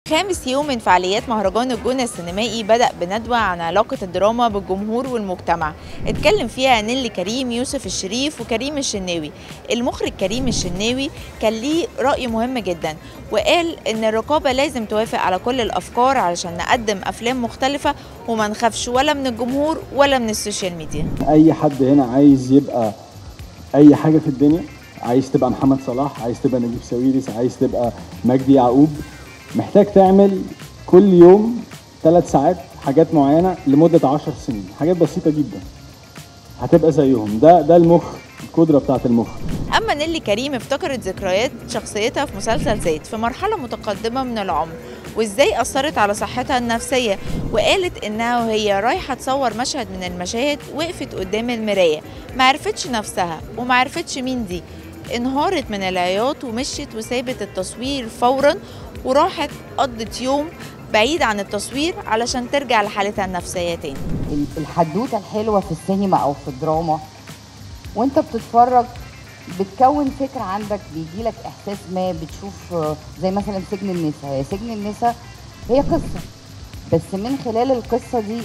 خامس يوم من فعاليات مهرجان الجونة السينمائي بدأ بندوة عن علاقة الدراما بالجمهور والمجتمع اتكلم فيها نيلي كريم يوسف الشريف وكريم الشناوي المخرج كريم الشناوي كان ليه رأي مهم جدا وقال ان الرقابة لازم توافق على كل الأفكار علشان نقدم أفلام مختلفة وما نخافش ولا من الجمهور ولا من السوشيال ميديا اي حد هنا عايز يبقى اي حاجه في الدنيا عايز تبقى محمد صلاح عايز تبقى نجيب ساويرس عايز تبقى مجدي يعقوب محتاج تعمل كل يوم ثلاث ساعات حاجات معينه لمده عشر سنين حاجات بسيطه جدا هتبقى زيهم ده ده المخ القدره بتاعت المخ أما نيلي كريم افتكرت ذكريات شخصيتها في مسلسل زيت في مرحلة متقدمة من العمر وازاي أثرت على صحتها النفسية وقالت إنها وهي رايحة تصور مشهد من المشاهد وقفت قدام المراية معرفتش نفسها ومعرفتش مين دي انهارت من العياط ومشيت وسابت التصوير فورا وراحت قضت يوم بعيد عن التصوير علشان ترجع لحالتها النفسية تاني الحدوته الحلوه في السينما او في الدراما وانت بتتفرج بتكون فكره عندك بيجي لك احساس ما بتشوف آه، زي مثلا سجن النساء هي سجن النساء هي قصه بس من خلال القصه دي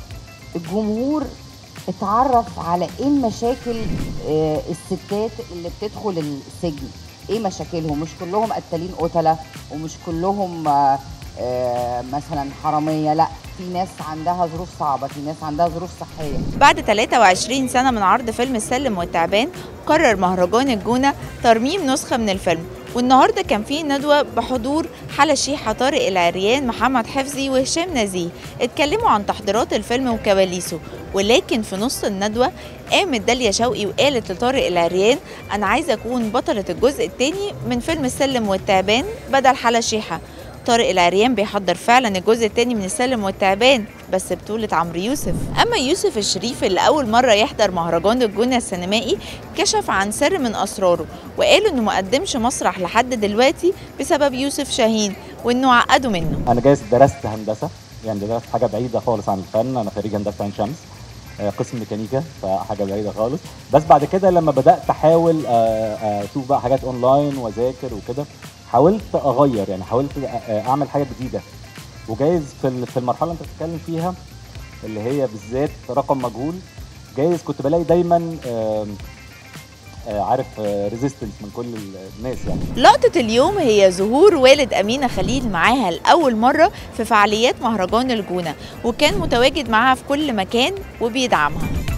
الجمهور اتعرف على ايه المشاكل آه، الستات اللي بتدخل السجن ايه مشاكلهم مش كلهم قتالين قتله ومش كلهم آه، آه، مثلا حراميه لا في ناس عندها ظروف صعبه في ناس عندها ظروف صحيه بعد 23 سنة من عرض فيلم السلم والتعبان قرر مهرجان الجونة ترميم نسخة من الفيلم والنهارده كان في ندوة بحضور حلا شيحة طارق العريان محمد حفظي وهشام نزيه اتكلموا عن تحضيرات الفيلم وكواليسه ولكن في نص الندوة قامت داليا شوقي وقالت لطارق العريان أنا عايزة أكون بطلة الجزء الثاني من فيلم السلم والتعبان بدل حلا شيحة طارق العريان بيحضر فعلا الجزء الثاني من السلم والتعبان بس بطولة عمرو يوسف أما يوسف الشريف اللي أول مرة يحضر مهرجان الجونة السينمائي كشف عن سر من أسراره وقال إنه مقدمش مسرح لحد دلوقتي بسبب يوسف شاهين وإنه عقده منه انا جايز درست هندسه يعني درست حاجه بعيده خالص عن الفن انا خريج هندسه عين شمس آه، قسم ميكانيكا فحاجه بعيده خالص بس بعد كده لما بدات احاول آه، آه، اشوف بقى حاجات اونلاين واذاكر وكده حاولت اغير يعني حاولت آه، اعمل حاجه جديده وجايز في ال- في المرحله اللي انت بتتكلم فيها اللي هي بالذات رقم مجهول جايز كنت بلاقي دايما آم، آه، عارف ريزيستنس من كل الناس يعني لقطة اليوم هي ظهور والد أمينة خليل معاها لأول مرة في فعاليات مهرجان الجونة وكان متواجد معاها في كل مكان وبيدعمها